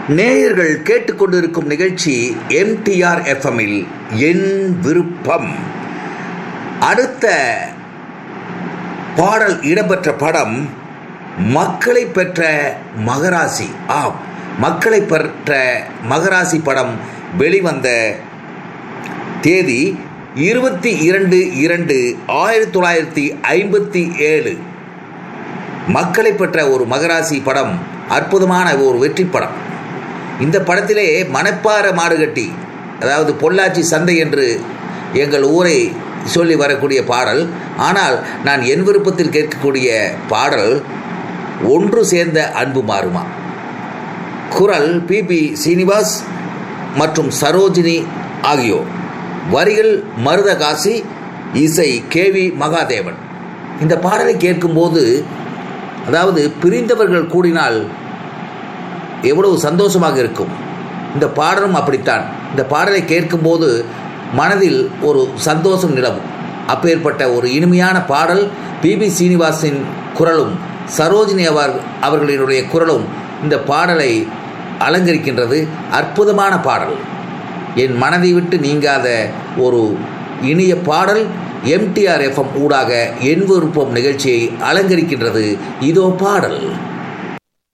நேயர்கள் கேட்டுக்கொண்டிருக்கும் நிகழ்ச்சி எம்டிஆர் எஃப்எம்மில் என் விருப்பம் அடுத்த பாடல் இடம்பெற்ற படம் மக்களை பெற்ற மகராசி ஆம் மக்களை பெற்ற மகராசி படம் வெளிவந்த தேதி இருபத்தி இரண்டு இரண்டு ஆயிரத்தி தொள்ளாயிரத்தி ஐம்பத்தி ஏழு மக்களை பெற்ற ஒரு மகராசி படம் அற்புதமான ஒரு வெற்றி படம் இந்த படத்திலே மணப்பாற மாடுகட்டி அதாவது பொள்ளாச்சி சந்தை என்று எங்கள் ஊரை சொல்லி வரக்கூடிய பாடல் ஆனால் நான் என் விருப்பத்தில் கேட்கக்கூடிய பாடல் ஒன்று சேர்ந்த அன்பு மாறுமா குரல் பி பி சீனிவாஸ் மற்றும் சரோஜினி ஆகியோர் வரிகள் மருதகாசி இசை கே வி மகாதேவன் இந்த பாடலை கேட்கும்போது அதாவது பிரிந்தவர்கள் கூடினால் எவ்வளவு சந்தோஷமாக இருக்கும் இந்த பாடலும் அப்படித்தான் இந்த பாடலை கேட்கும்போது மனதில் ஒரு சந்தோஷம் நிலவும் அப்பேற்பட்ட ஒரு இனிமையான பாடல் பிபி சீனிவாசின் குரலும் சரோஜினி அவர் அவர்களினுடைய குரலும் இந்த பாடலை அலங்கரிக்கின்றது அற்புதமான பாடல் என் மனதை விட்டு நீங்காத ஒரு இனிய பாடல் எம்டிஆர் எஃப்எம் ஊடாக என் விருப்பம் நிகழ்ச்சியை அலங்கரிக்கின்றது இதோ பாடல்